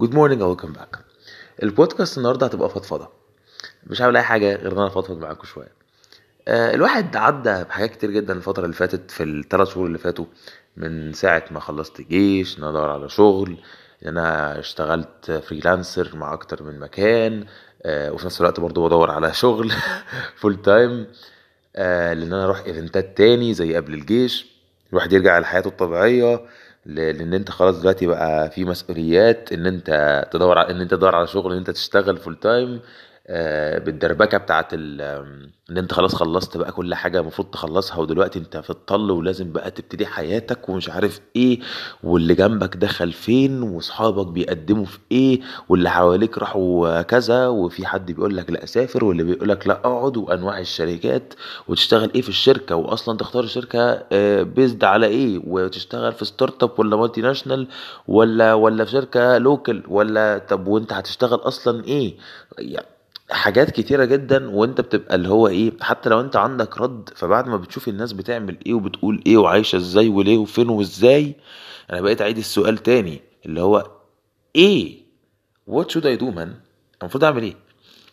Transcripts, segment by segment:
جود مورنينج ويلكم باك البودكاست النهارده هتبقى فضفضه مش هعمل اي حاجه غير ان انا افضفض معاكم شويه آه الواحد عدى بحاجات كتير جدا الفتره اللي فاتت في الثلاث شهور اللي فاتوا من ساعه ما خلصت جيش ان انا ادور على شغل ان انا اشتغلت فريلانسر مع اكتر من مكان آه وفي نفس الوقت برضو بدور على شغل فول تايم آه لان انا اروح ايفنتات تاني زي قبل الجيش الواحد يرجع لحياته الطبيعيه ل- لان انت خلاص دلوقتي بقى في مسؤوليات ان انت تدور على ان انت تدور على شغل ان انت تشتغل فول تايم آه، بالدربكه بتاعت ال- آم، ان انت خلاص خلصت بقى كل حاجه المفروض تخلصها ودلوقتي انت في الطل ولازم بقى تبتدي حياتك ومش عارف ايه واللي جنبك دخل فين واصحابك بيقدموا في ايه واللي حواليك راحوا كذا وفي حد بيقول لك لا سافر واللي بيقول لك لا اقعد وانواع الشركات وتشتغل ايه في الشركه واصلا تختار الشركه بيزد على ايه وتشتغل في ستارت اب ولا مالتي ناشونال ولا ولا في شركه لوكال ولا طب وانت هتشتغل اصلا ايه يعني حاجات كتيرة جدا وانت بتبقى اللي هو ايه حتى لو انت عندك رد فبعد ما بتشوف الناس بتعمل ايه وبتقول ايه وعايشة ازاي وليه وفين وازاي انا بقيت اعيد السؤال تاني اللي هو ايه what should I do man المفروض اعمل ايه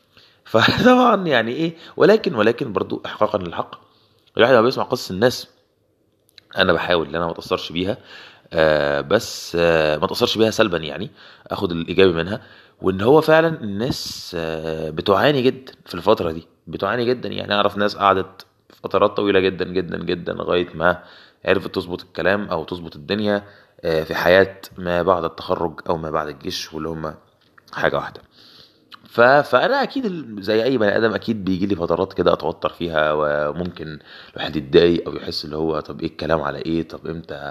فطبعا يعني ايه ولكن ولكن برضو احقاقا للحق الواحد لما بيسمع قصص الناس انا بحاول ان انا ما اتاثرش بيها آه بس آه ما اتاثرش بيها سلبا يعني اخد الايجابي منها وان هو فعلا الناس آه بتعاني جدا في الفتره دي بتعاني جدا يعني اعرف ناس قعدت فترات طويله جدا جدا جدا لغايه ما عرفت تظبط الكلام او تظبط الدنيا آه في حياه ما بعد التخرج او ما بعد الجيش واللي هم حاجه واحده ف... فانا اكيد ال- زي اي بني ادم اكيد بيجي لي فترات كده اتوتر فيها وممكن الواحد يتضايق او يحس اللي هو طب ايه الكلام على ايه طب امتى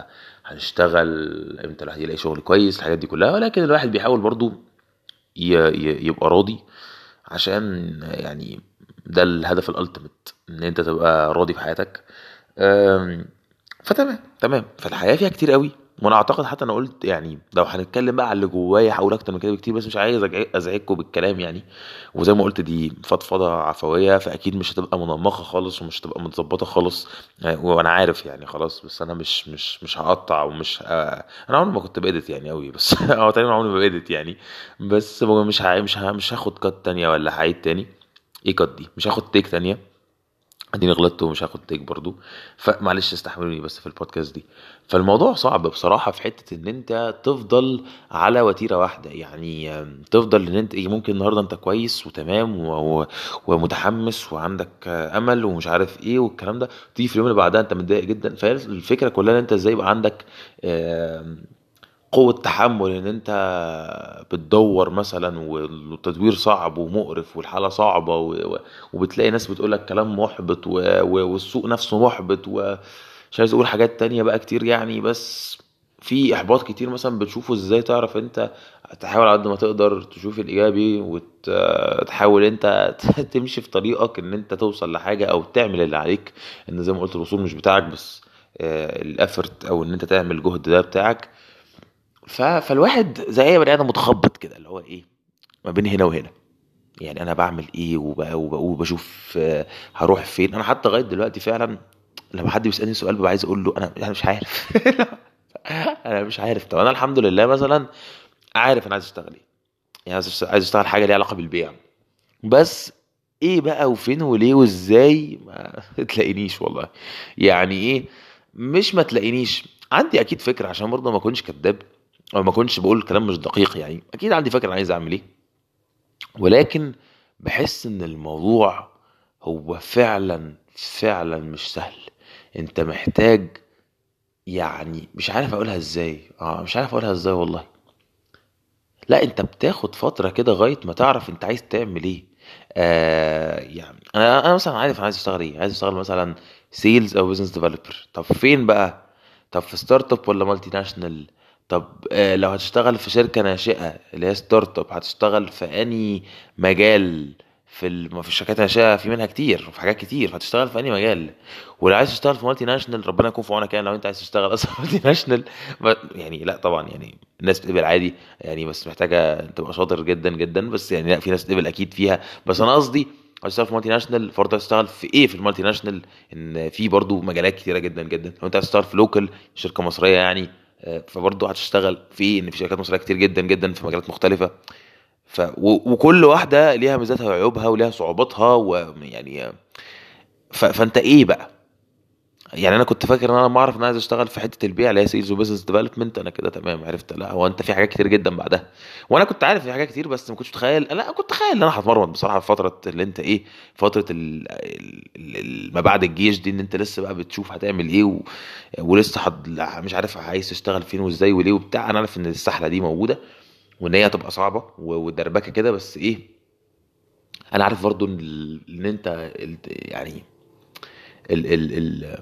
هنشتغل امتى الواحد يلاقي شغل كويس الحاجات دي كلها ولكن الواحد بيحاول برضو ي... ي... يبقى راضي عشان يعني ده الهدف الالتيميت ان انت تبقى راضي في حياتك أم، فتمام تمام فالحياه فيها كتير قوي وانا اعتقد حتى انا قلت يعني لو هنتكلم بقى على اللي جوايا هقول اكتر من كده بكتير بس مش عايز أجع- ازعجكم بالكلام يعني وزي ما قلت دي فضفضه عفويه فاكيد مش هتبقى منمقه خالص ومش هتبقى متظبطه خالص يعني وانا عارف يعني خلاص بس انا مش مش مش هقطع ومش ه... انا عمري ما كنت بادت يعني قوي بس هو تقريبا عمري ما بادت يعني بس مش ه... مش ه... مش هاخد كات تانية ولا هعيد تاني ايه كات دي مش هاخد تيك تانية اديني غلطت ومش هاخد تيك برضو فمعلش استحملوني بس في البودكاست دي فالموضوع صعب بصراحة في حتة ان انت تفضل على وتيرة واحدة يعني آم، تفضل ان انت إيه، ممكن النهاردة انت كويس وتمام و... و... ومتحمس وعندك آه، امل ومش عارف ايه والكلام ده تيجي في اليوم اللي بعدها انت متضايق جدا فالفكرة كلها ان انت ازاي يبقى عندك آم، قوة تحمل ان انت بتدور مثلا والتدوير صعب ومقرف والحالة صعبة و... و- وبتلاقي ناس بتقولك كلام محبط و... و... والسوق نفسه محبط ومش عايز اقول حاجات تانية بقى كتير يعني بس في احباط كتير مثلا بتشوفه ازاي تعرف انت تحاول على قد ما تقدر تشوف الايجابي وتحاول انت تمشي في طريقك ان انت توصل لحاجة او تعمل اللي عليك ان زي ما قلت الوصول مش بتاعك بس الافرت او ان انت تعمل جهد ده بتاعك ف... فالواحد زي اي بني ادم متخبط كده اللي هو ايه ما بين هنا وهنا يعني انا بعمل ايه وب... وب... وبشوف آه، هروح فين انا حتى لغايه دلوقتي فعلا لما حد بيسالني سؤال ببقى عايز اقول له انا انا مش عارف انا مش عارف طب انا الحمد لله مثلا عارف انا عايز اشتغل ايه يعني عايز أشت- عايز اشتغل حاجه ليها علاقه بالبيع بس ايه بقى وفين وليه وازاي ما تلاقينيش والله يعني ايه مش ما تلاقينيش عندي اكيد فكره عشان برضه ما اكونش كذاب او ما اكونش بقول كلام مش دقيق يعني اكيد عندي فكره انا عايز اعمل ايه ولكن بحس ان الموضوع هو فعلا فعلا مش سهل انت محتاج يعني مش عارف اقولها ازاي اه مش عارف اقولها ازاي والله لا انت بتاخد فترة كده لغاية ما تعرف انت عايز تعمل ايه آه يعني انا انا مثلا عارف انا عايز اشتغل ايه عايز اشتغل مثلا سيلز او بزنس ديفلوبر طب فين بقى طب في ستارت اب ولا مالتي ناشونال طب آه لو هتشتغل في شركة ناشئة اللي هي ستارت اب هتشتغل في اني مجال في ال... ما في الشركات الناشئة في منها كتير وفي حاجات كتير فهتشتغل في اني مجال ولو عايز تشتغل في مالتي ناشونال ربنا يكون في عونك يعني لو انت عايز تشتغل اصلا مالتي ناشونال ما- يعني لا طبعا يعني الناس بتقبل عادي يعني بس محتاجه تبقى شاطر جدا جدا بس يعني لا في ناس تقبل اكيد فيها بس انا قصدي عايز تشتغل في مالتي ناشونال فرض تشتغل في ايه في المالتي ناشونال ان في برضو مجالات كتيره جدا جدا لو انت عايز تشتغل في لوكال شركه مصريه يعني آه، فبرضه هتشتغل في ان في شركات مصريه كتير جدا جدا في مجالات مختلفه ف و- وكل واحده ليها ميزاتها وعيوبها وليها صعوباتها ويعني ف... فانت ايه بقى يعني انا كنت فاكر ان انا لما اعرف ان انا عايز اشتغل في حته البيع اللي هي سيلز وبزنس ديفلوبمنت انا كده تمام عرفت لا هو انت في حاجات كتير جدا بعدها وانا كنت عارف في حاجات كتير بس ما كنتش متخيل لا كنت متخيل ان انا هتمرمط بصراحه في فتره اللي انت ايه فتره ال... ال... ال- ما بعد الجيش دي ان انت لسه بقى بتشوف هتعمل ايه و... ولسه حد... مش عارف عايز تشتغل فين وازاي وليه وبتاع انا عارف ان السحله دي موجوده وان هي هتبقى صعبه و- ودربكه كده بس ايه انا عارف برضو ان ال- ان انت ال- يعني ال ال ال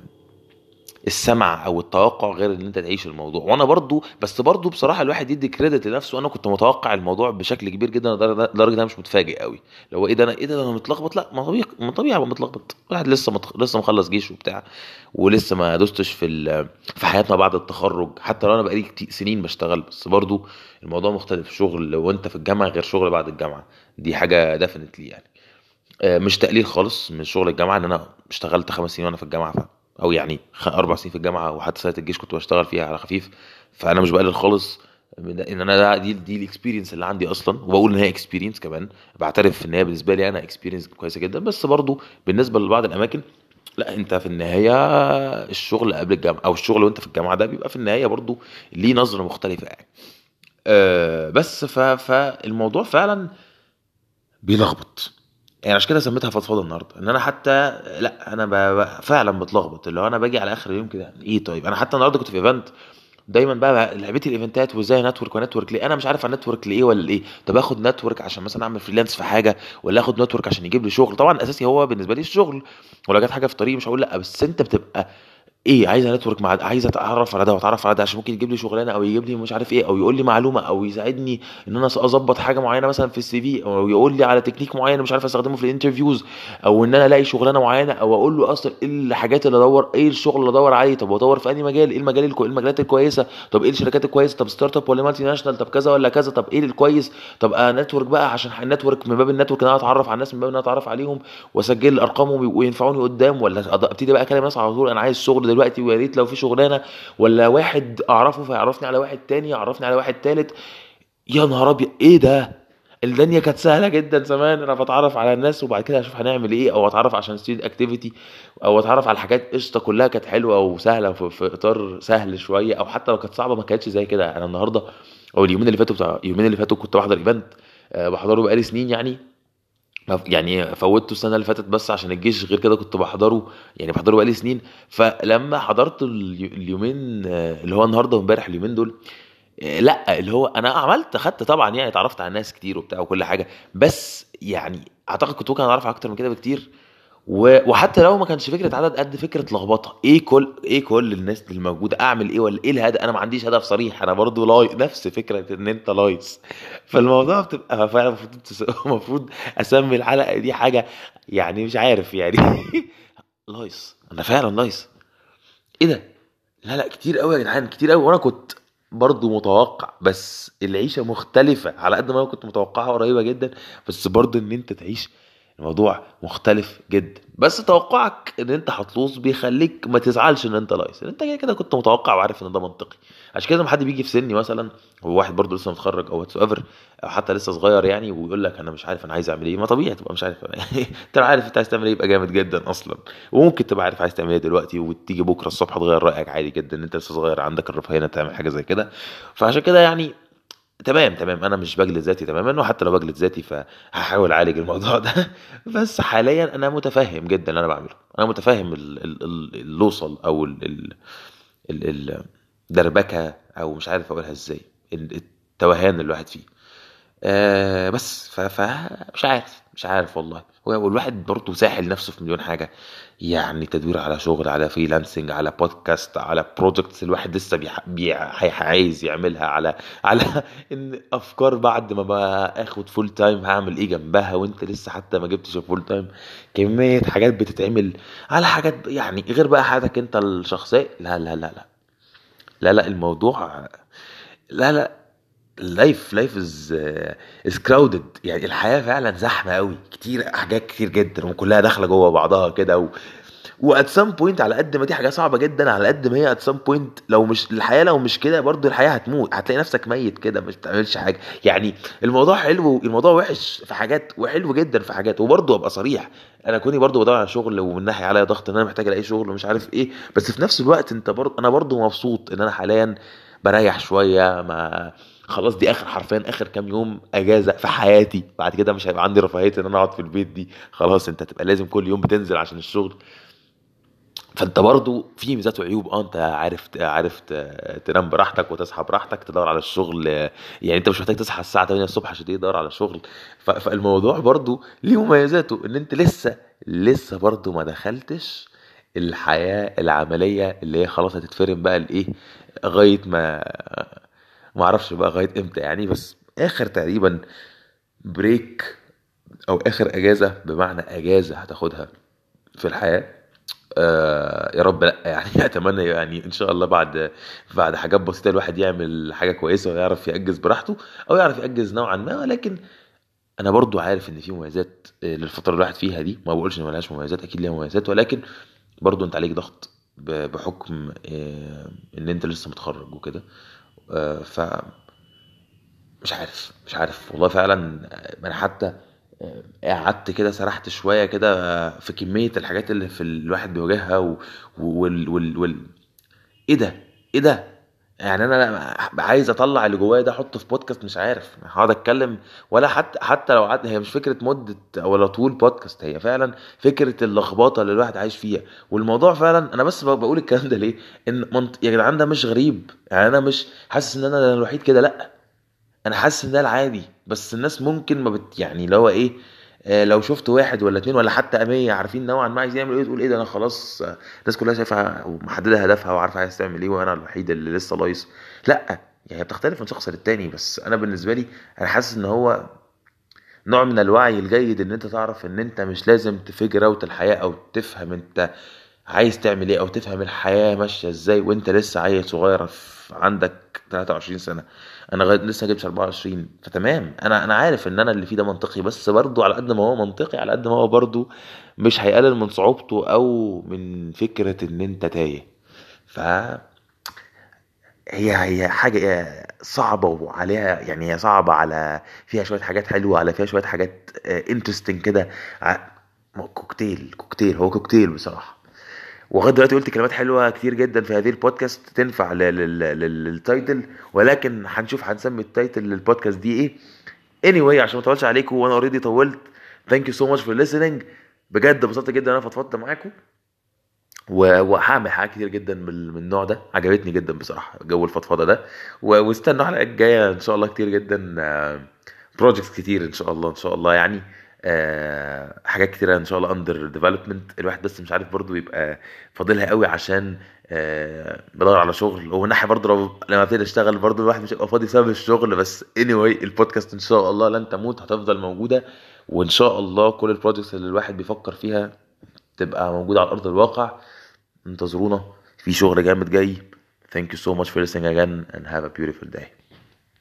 السمع او التوقع غير ان انت تعيش الموضوع وانا برضو بس برضو بصراحه الواحد يدي كريدت لنفسه انا كنت متوقع الموضوع بشكل كبير جدا لدرجه لدرجة ان انا مش متفاجئ قوي لو ايه ده انا ايه ده انا متلخبط لا ما طبيعي ما طبيعي ابقى متلخبط واحد لسه متخ... لسه مخلص جيش وبتاع ولسه ما دوستش في ال... في حياتنا بعد التخرج حتى لو انا بقالي كتير سنين بشتغل بس برضو الموضوع مختلف شغل وانت في الجامعه غير شغل بعد الجامعه دي حاجه ديفنتلي يعني آه، مش تقليل خالص من شغل الجامعه ان انا اشتغلت خمس سنين وانا في الجامعه ف... او يعني خ- اربع سنين في الجامعه وحتى سنه الجيش كنت بشتغل فيها على خفيف فانا مش بقلل خالص من ده- ان انا ده دي دي الاكسبيرينس اللي عندي اصلا وبقول ان هي اكسبيرينس كمان بعترف ان هي بالنسبه لي انا اكسبيرينس كويسه جدا بس برضو بالنسبه لبعض الاماكن لا انت في النهايه الشغل قبل الجامعه او الشغل وانت في الجامعه ده بيبقى في النهايه برضو ليه نظره مختلفه يعني أه بس ف... فالموضوع فعلا بيلخبط يعني عشان كده سميتها فضفضه النهارده ان انا حتى لا انا ب... ب... فعلا بتلخبط اللي هو انا باجي على اخر اليوم كده ايه طيب انا حتى النهارده كنت في ايفنت دايما بقى لعبتي الايفنتات وازاي نتورك ونتورك ليه انا مش عارف النتورك لايه ولا لايه طب اخد نتورك عشان مثلا اعمل فريلانس في حاجه ولا اخد نتورك عشان يجيب لي شغل طبعا اساسي هو بالنسبه لي الشغل ولا جت حاجه في طريقي مش هقول لا بس انت بتبقى ايه عايز نتورك مع عايز اتعرف على ده واتعرف على ده عشان ممكن يجيب لي شغلانه او يجيب لي مش عارف ايه او يقول لي معلومه او يساعدني ان انا اظبط حاجه معينه مثلا في السي في او يقول لي على تكنيك معين مش عارف استخدمه في الانترفيوز او ان انا الاقي شغلانه معينه او اقول له اصلا ايه الحاجات اللي ادور ايه الشغل اللي ادور عليه طب ادور في انهي مجال ايه المجال الكو... إيه المجالات الكويسه طب ايه الشركات الكويسه طب ستارت اب ولا مالتي ناشونال طب كذا ولا كذا طب ايه الكويس طب آه نتورك بقى عشان النتورك من باب النتورك ان انا اتعرف على الناس من باب ان انا اتعرف عليهم واسجل ارقامهم وينفعوني قدام ولا أض- ابتدي بقى اكلم ناس على طول انا عايز شغل دلوقتي ويا ريت لو في شغلانه ولا واحد اعرفه فيعرفني على واحد تاني يعرفني على واحد تالت يا نهار ابيض ايه ده الدنيا كانت سهله جدا زمان انا بتعرف على الناس وبعد كده اشوف هنعمل ايه او اتعرف عشان ستودنت اكتيفيتي او اتعرف على حاجات قشطه كلها كانت حلوه وسهله في, في اطار سهل شويه او حتى لو كانت صعبه ما كانتش زي كده انا النهارده او اليومين اللي فاتوا بتاع اليومين اللي فاتوا كنت بحضر ايفنت آه، بحضره بقالي سنين يعني يعني فوتته السنه اللي فاتت بس عشان الجيش غير كده كنت بحضره يعني بحضره بقالي سنين فلما حضرت اليو- اليومين آه، اللي هو النهارده وامبارح اليومين دول آه، لا اللي هو انا عملت خدت طبعا يعني اتعرفت على ناس كتير وبتاع وكل حاجه بس يعني اعتقد كنت ممكن اعرف اكتر من كده بكتير و- وحتى لو ما كانش فكره عدد قد فكره لخبطه ايه كل ايه كل الناس اللي موجوده اعمل ايه ولا ايه الهدف انا ما عنديش هدف صريح انا برضو لاي نفس فكره ان انت لايص فالموضوع بتبقى فعلا المفروض تس- المفروض اسمي الحلقه دي حاجه يعني مش عارف يعني لايص انا فعلا لايص ايه ده لا لا كتير قوي يا جدعان كتير قوي وانا كنت برضو متوقع بس العيشه مختلفه على قد ما انا كنت متوقعها قريبه جدا بس برضو ان انت تعيش الموضوع مختلف جدا بس توقعك ان انت هتلوظ بيخليك ما تزعلش ان انت لايص انت كده كده كنت متوقع وعارف ان ده منطقي عشان كده لما حد بيجي في سني مثلا هو واحد برضه لسه متخرج او واتس ايفر او حتى لسه صغير يعني ويقول لك انا مش عارف انا عايز اعمل ايه ما طبيعي تبقى مش عارف انت لو عارف انت عايز تعمل ايه يبقى جامد جدا اصلا وممكن تبقى عارف عايز تعمل ايه دلوقتي وتيجي بكره الصبح تغير رايك عادي جدا ان انت لسه صغير عندك الرفاهيه انك تعمل حاجه زي كده فعشان كده يعني تمام تمام انا مش بجلد ذاتي تماما وحتى لو بجلد ذاتي فهحاول اعالج الموضوع ده بس حاليا انا متفهم جدا اللي انا بعمله انا متفهم ال- ال- ال- اللوصل او ال- ال- ال- ال- الدربكه او مش عارف اقولها ازاي ال- التوهان اللي الواحد فيه آه بس ف... ف مش عارف مش عارف والله هو الواحد برضه ساحل نفسه في مليون حاجه يعني تدوير على شغل على فريلانسنج على بودكاست على بروجكتس الواحد لسه بيح... بيع... هي- عايز يعملها على على ان افكار بعد ما بقى اخد فول تايم هعمل ايه جنبها وانت لسه حتى ما جبتش الفول تايم كميه حاجات بتتعمل على حاجات يعني غير بقى حياتك انت الشخصيه لا لا لا لا لا لا الموضوع لا لا لايف لايف از از كراودد يعني الحياه فعلا زحمه قوي كتير حاجات كتير جدا وكلها داخله جوه بعضها كده و... وات سام بوينت على قد ما دي حاجه صعبه جدا على قد ما هي ات سام بوينت لو مش الحياه لو مش كده برضو الحياه هتموت هتلاقي نفسك ميت كده مش بتعملش حاجه يعني الموضوع حلو الموضوع وحش في حاجات وحلو جدا في حاجات وبرضو ابقى صريح انا كوني برضو بدور على شغل ومن ناحيه عليا ضغط ان انا محتاج الاقي شغل ومش عارف ايه بس في نفس الوقت انت برضو انا برضو مبسوط ان انا حاليا بريح شويه ما خلاص دي اخر حرفيا اخر كام يوم اجازه في حياتي بعد كده مش هيبقى عندي رفاهيه ان انا اقعد في البيت دي خلاص انت تبقى لازم كل يوم بتنزل عشان الشغل فانت برضو في ميزات وعيوب اه انت عارف عارف ت- تنام براحتك وتصحى براحتك تدور على الشغل يعني انت مش محتاج تصحى الساعه 8 الصبح عشان تيجي تدور على شغل ف- فالموضوع برضو ليه مميزاته ان انت لسه لسه برضو ما دخلتش الحياه العمليه اللي هي خلاص هتتفرم بقى لايه لغايه ما ما اعرفش بقى لغايه امتى يعني بس اخر تقريبا بريك او اخر اجازه بمعنى اجازه هتاخدها في الحياه آه يا رب لا يعني اتمنى يعني ان شاء الله بعد بعد حاجات بسيطه الواحد يعمل حاجه كويسه ويعرف ياجز براحته او يعرف ياجز نوعا ما ولكن انا برضو عارف ان في مميزات آه، للفتره اللي الواحد فيها دي ما بقولش ان ملهاش مميزات اكيد ليها مميزات ولكن برضو انت عليك ضغط ب- بحكم آه، ان انت لسه متخرج وكده آه، ف مش عارف مش عارف والله فعلا آه، انا حتى آه، قعدت كده سرحت شويه كده آه، في كميه الحاجات اللي في الواحد بيواجهها و... وال... وال... وال... ايه ده ايه ده يعني انا عايز اطلع اللي جوايا ده احطه في بودكاست مش عارف هقعد اتكلم ولا حتى حتى لو قعدت هي مش فكره مده ولا طول بودكاست هي فعلا فكره اللخبطه اللي الواحد عايش فيها والموضوع فعلا انا بس بقول الكلام ده ليه ان منط... يا جدعان ده مش غريب يعني انا مش حاسس ان انا الوحيد كده لا انا حاسس ان ده العادي بس الناس ممكن ما بت يعني اللي هو ايه آه، لو شفت واحد ولا اتنين ولا حتى مية عارفين نوعا ما عايز يعمل ايه تقول ايه ده انا خلاص آه، الناس كلها شايفه ومحدده هدفها وعارفه عايز تعمل ايه وانا الوحيد اللي لسه لايص لا يعني بتختلف من شخص للتاني بس انا بالنسبه لي انا حاسس ان هو نوع من الوعي الجيد ان انت تعرف ان انت مش لازم تفجر اوت الحياه او تفهم انت عايز تعمل ايه او تفهم الحياه ماشيه ازاي وانت لسه عيل صغير في عندك 23 سنه انا لغايه لسه جبتش 24 فتمام انا انا عارف ان انا اللي فيه ده منطقي بس برضو على قد ما هو منطقي على قد ما هو برضو مش هيقلل من صعوبته او من فكره ان انت تايه ف هي هي حاجة صعبة وعليها يعني هي صعبة على فيها شوية حاجات حلوة على فيها شوية حاجات انترستنج كده ع- كوكتيل كوكتيل هو كوكتيل بصراحة ولغايه دلوقتي قلت كلمات حلوه كتير جدا في هذه البودكاست تنفع لل- لل- لل- للتايتل ولكن هنشوف هنسمي التايتل للبودكاست دي ايه anyway عشان ما اطولش عليكم وانا اوريدي طولت ثانك يو سو ماتش فور listening بجد اتبسطت جدا ان انا فضفضت معاكم و- وهعمل حاجات كتير جدا من من النوع ده عجبتني جدا بصراحه جو الفضفضه ده و- واستنوا الحلقات الجايه ان شاء الله كتير جدا بروجكتس كتير ان شاء الله ان شاء الله يعني آه، حاجات كتيرة ان شاء الله اندر ديفلوبمنت الواحد بس مش عارف برضو يبقى فاضلها قوي عشان آه، بدور على شغل ومن ناحيه برضو لو لما ابتدي اشتغل برضو الواحد مش هيبقى فاضي بسبب الشغل بس anyway البودكاست ان شاء الله لن تموت هتفضل موجوده وان شاء الله كل البروجكتس اللي الواحد بيفكر فيها تبقى موجوده على ارض الواقع انتظرونا في شغل جامد جاي thank you so much for listening again and have a beautiful day